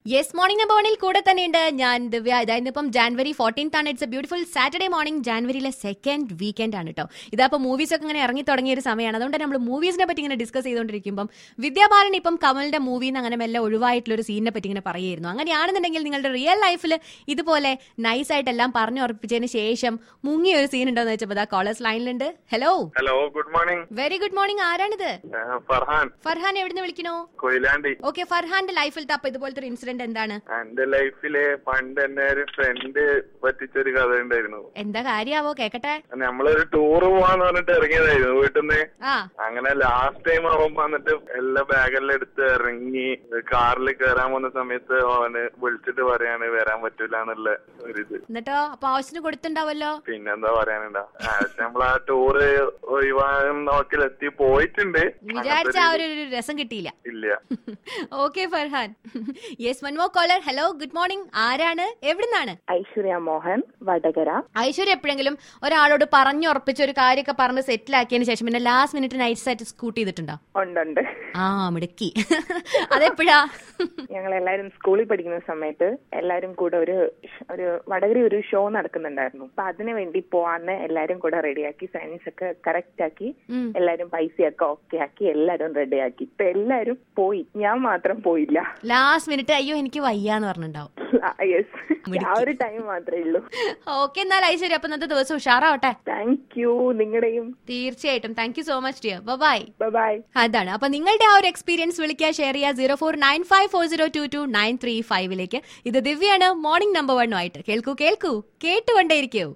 Yes morning ബോണിൽ കൂടെ തന്നെയുണ്ട് ഞാൻ ദിവ്യ ഇതായത് ഇപ്പം ജാനുവരി ഫോർട്ടീൻത്ത് ആണ് it's a beautiful Saturday morning ജാനുവരിയിലെ സെക്കൻഡ് വീക്കെൻഡ് ആണ് കേട്ടോ ഇതപ്പോൾ മൂവീസ് ഒക്കെ ഇങ്ങനെ ഇറങ്ങി തുടങ്ങിയ ഒരു സമയമാണ് അതുകൊണ്ട് നമ്മൾ മൂവീസിനെ പറ്റി ഇങ്ങനെ ഡിസ്കസ് ചെയ്തുകൊണ്ടിരിക്കുമ്പം വിദ്യാബാലൻ ഇപ്പം കമലിന്റെ മൂവിയിൽ നിന്ന് അങ്ങനെ മെല്ലെ ഒഴിവായിട്ടുള്ള ഒരു സീനിനെ പറ്റി ഇങ്ങനെ പറയുമായിരുന്നു അങ്ങനെയാണെന്നുണ്ടെങ്കിൽ നിങ്ങളുടെ റിയൽ ലൈഫിൽ ഇതുപോലെ നൈസ് ആയിട്ട് എല്ലാം പറഞ്ഞു ഉറപ്പിച്ചതിന് ശേഷം മുങ്ങിയ ഒരു സീൻ ഉണ്ടോന്ന് വെച്ചപ്പോൾ കോളേഴ്സ് ലൈനിലുണ്ട് hello hello good morning very good morning ആരാണിത് ഫർഹാൻ ഫർഹാൻ എവിടുന്ന് വിളിക്കണോ കൊയിലാണ്ടി ഓക്കെ ഫർഹാന്റെ ലൈഫിലത്തെ അപ്പൊ ഇതുപോലത്തെ ഒരു ഇൻസിഡന്റ് എന്താണ് എന്റെ ലൈഫില് പണ്ട് എന്നെ ഒരു ഫ്രണ്ട് പറ്റിച്ചൊരു കഥ ഉണ്ടായിരുന്നു എന്താ കാര്യാവോ കേക്കട്ടെ നമ്മളൊരു ടൂർ പോവാന്ന് പറഞ്ഞിട്ട് ഇറങ്ങിയതായിരുന്നു വീട്ടിൽ നിന്ന് ആ അങ്ങനെ ലാസ്റ്റ് ടൈം അവൻ വന്നിട്ട് എല്ലാ ബാഗെല്ലാം എടുത്ത് ഇറങ്ങി കാറിൽ കയറാൻ പോകുന്ന സമയത്ത് അവന് വിളിച്ചിട്ട് പറയാണ് വരാൻ പറ്റൂല എന്നുള്ള ഒരിത് എന്നിട്ടോ അപ്പൊ ആവശ്യത്തിന് കൊടുത്തിണ്ടാവല്ലോ പിന്നെന്താ പറയാനുണ്ടാ പക്ഷെ നമ്മൾ ആ ടൂറ് ഒഴിവാകും നോക്കിലെത്തി പോയിട്ടുണ്ട് വിചാരിച്ച ആ അങ്ങനത്തെ ഒരു ഒരു രസം കിട്ടിയില്ല ഒരു- ഇല്ല ഓക്കെ ഫർഹാൻ യെസ് മൻമോ കോളർ ഹലോ ഗുഡ് മോർണിംഗ് ആരാണ് എവിടുന്നാണ് ഐശ്വര്യ മോഹൻ വടകര ഐശ്വര്യ എപ്പോഴെങ്കിലും ഒരാളോട് പറഞ്ഞുറപ്പിച്ച ഒരു കാര്യമൊക്കെ പറഞ്ഞ് സെറ്റിൽ ആക്കിയതിന് ശേഷം പിന്നെ ലാസ്റ്റ് മിനിറ്റ് നൈറ്റ് ആയിട്ട് സ്കൂട്ട് ചെയ്തിട്ടുണ്ടോ ഉണ്ടുണ്ട് ആ മിടുക്കി അതെപ്പോഴാ ഞങ്ങൾ എല്ലാവരും സ്കൂളിൽ പഠിക്കുന്ന സമയത്ത് എല്ലാവരും കൂടെ ഒരു ഷ്- ഒരു വടകര ഒരു ഷോ നടക്കുന്നുണ്ടായിരുന്നു അപ്പൊ അതിനു വേണ്ടി പോവാന്ന് എല്ലാരും കൂടെ റെഡിയാക്കി സയൻസ് ഒക്കെ കറക്റ്റ് ആക്കി ഉം. എല്ലാരും പൈസയൊക്കെ ഓക്കെ ആക്കി എല്ലാരും റെഡിയാക്കി ഇപ്പൊ എല്ലാരും പോയി ഞാൻ മാത്രം പോയില്ല ലാസ്റ്റ് മിനിറ്റ് അയ്യോ എനിക്ക് വയ്യാന്ന് പറഞ്ഞിട്ടുണ്ടാവും യെസ് മിടുക്കി. ആ ഒരു ടൈം മാത്രമേ ഉള്ളൂ ഓക്കെ എന്നാൽ ഐശ്വര്യ അപ്പൊ ഇന്നത്തെ ദിവസം ഉഷാറാവട്ടെ താങ്ക് യു നിങ്ങളുടെയും തീർച്ചയായിട്ടും thank you so much dear bye bye അതാണ് അപ്പൊ നിങ്ങളുടെ ആ ഒരു എക്സ്പീരിയൻസ് വിളിക്കുക ഷെയർ ചെയ്യുക zero four nine five four zero two two nine three ഫൈവിലേക്ക് ഇത് ദിവ്യാണ് മോർണിംഗ് നമ്പർ വണ്ണുമായിട്ട് കേൾക്കൂ കേൾക്കൂ കേട്ടുകൊണ്ടേയിരിക്കൂ